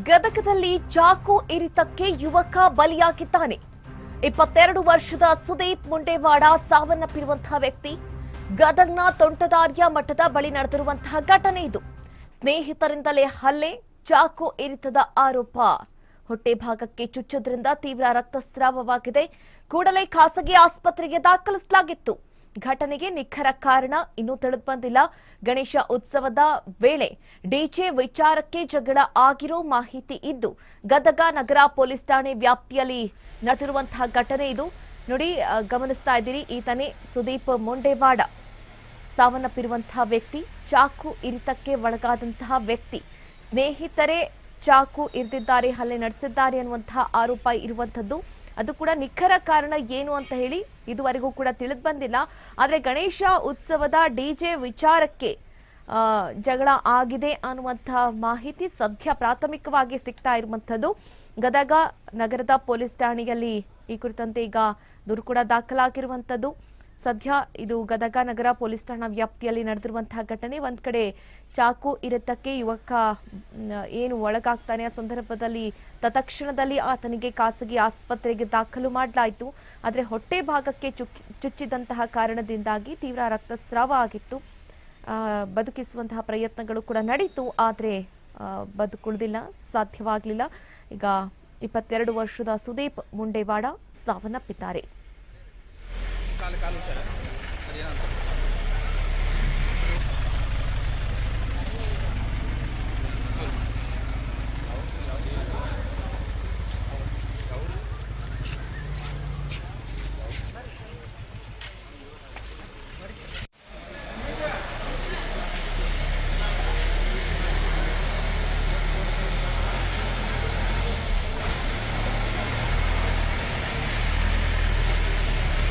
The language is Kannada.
ಗದಗದಲ್ಲಿ ಚಾಕು ಇರಿತಕ್ಕೆ ಯುವಕ ಬಲಿಯಾಗಿದ್ದಾನೆ ಇಪ್ಪತ್ತೆರಡು ವರ್ಷದ ಸುದೀಪ್ ಮುಂಡೇವಾಡ ಸಾವನ್ನಪ್ಪಿರುವಂತಹ ವ್ಯಕ್ತಿ ಗದಗ್ನ ತೋಂಟದಾರ್ಯ ಮಠದ ಬಳಿ ನಡೆದಿರುವಂತಹ ಘಟನೆ ಇದು ಸ್ನೇಹಿತರಿಂದಲೇ ಹಲ್ಲೆ ಚಾಕು ಇರಿತದ ಆರೋಪ ಹೊಟ್ಟೆ ಭಾಗಕ್ಕೆ ಚುಚ್ಚೋದ್ರಿಂದ ತೀವ್ರ ರಕ್ತಸ್ರಾವವಾಗಿದೆ ಕೂಡಲೇ ಖಾಸಗಿ ಆಸ್ಪತ್ರೆಗೆ ದಾಖಲಿಸಲಾಗಿತ್ತು ಘಟನೆಗೆ ನಿಖರ ಕಾರಣ ಇನ್ನೂ ತಿಳಿದು ಬಂದಿಲ್ಲ ಗಣೇಶ ಉತ್ಸವದ ವೇಳೆ ಡಿಜೆ ವಿಚಾರಕ್ಕೆ ಜಗಳ ಆಗಿರೋ ಮಾಹಿತಿ ಇದ್ದು ಗದಗ ನಗರ ಪೊಲೀಸ್ ಠಾಣೆ ವ್ಯಾಪ್ತಿಯಲ್ಲಿ ನಡೆದಿರುವಂತಹ ಘಟನೆ ಇದು ನೋಡಿ ಆ, ಗಮನಿಸ್ತಾ ಇದ್ದೀರಿ ಈತನೇ ಸುದೀಪ್ ಮುಂಡೇವಾಡ ಸಾವನ್ನಪ್ಪಿರುವಂತಹ ವ್ಯಕ್ತಿ ಚಾಕು ಇರಿತಕ್ಕೆ ಒಳಗಾದಂತಹ ವ್ಯಕ್ತಿ ಸ್ನೇಹಿತರೇ ಚಾಕು ಇರಿದಿದ್ದಾರೆ ಹಲ್ಲೆ ನಡೆಸಿದ್ದಾರೆ ಅನ್ನುವಂತಹ ಆರೋಪ ಇರುವಂಥದ್ದು ಅದು ಕೂಡ ನಿಖರ ಕಾರಣ ಏನು ಅಂತ ಹೇಳಿ ಇದುವರೆಗೂ ಕೂಡ ತಿಳಿದು ಬಂದಿಲ್ಲ ಆದರೆ ಗಣೇಶ ಉತ್ಸವದ ಡಿಜೆ ವಿಚಾರಕ್ಕೆ ಆ, ಜಗಳ ಆಗಿದೆ ಅನ್ನುವಂತಹ ಮಾಹಿತಿ ಸದ್ಯ ಪ್ರಾಥಮಿಕವಾಗಿ ಸಿಗ್ತಾ ಇರುವಂಥದ್ದು ಗದಗ ನಗರದ ಪೊಲೀಸ್ ಠಾಣೆಯಲ್ಲಿ ಈ ಕುರಿತಂತೆ ಈಗ ದೂರು ಕೂಡ ದಾಖಲಾಗಿರುವಂಥದ್ದು ಸದ್ಯ ಇದು ಗದಗ ನಗರ ಪೊಲೀಸ್ ಠಾಣಾ ವ್ಯಾಪ್ತಿಯಲ್ಲಿ ನಡೆದಿರುವಂತಹ ಘಟನೆ ಒಂದ್ ಕಡೆ ಚಾಕು ಇರತಕ್ಕೆ ಯುವಕ ಮ್, ಏನು ಒಳಗಾಗ್ತಾನೆ ಆ ಸಂದರ್ಭದಲ್ಲಿ ತತ್ಕ್ಷಣದಲ್ಲಿ ಆತನಿಗೆ ಖಾಸಗಿ ಆಸ್ಪತ್ರೆಗೆ ದಾಖಲು ಮಾಡಲಾಯಿತು ಆದರೆ ಹೊಟ್ಟೆ ಭಾಗಕ್ಕೆ ಚುಕ್ ಚುಚ್ಚಿದಂತಹ ಕಾರಣದಿಂದಾಗಿ ತೀವ್ರ ರಕ್ತಸ್ರಾವ ಆಗಿತ್ತು ಆ, ಬದುಕಿಸುವಂತಹ ಪ್ರಯತ್ನಗಳು ಕೂಡ ನಡೀತು ಆದರೆ ಬದುಕುಳಿದಿಲ್ಲ ಸಾಧ್ಯವಾಗಲಿಲ್ಲ ಈಗ ಇಪ್ಪತ್ತೆರಡು ವರ್ಷದ ಸುದೀಪ್ ಮುಂಡೇವಾಡ ಸಾವನ್ನಪ್ಪಿದ್ದಾರೆ ಕಾಲು ಕಾಲು ಸರ್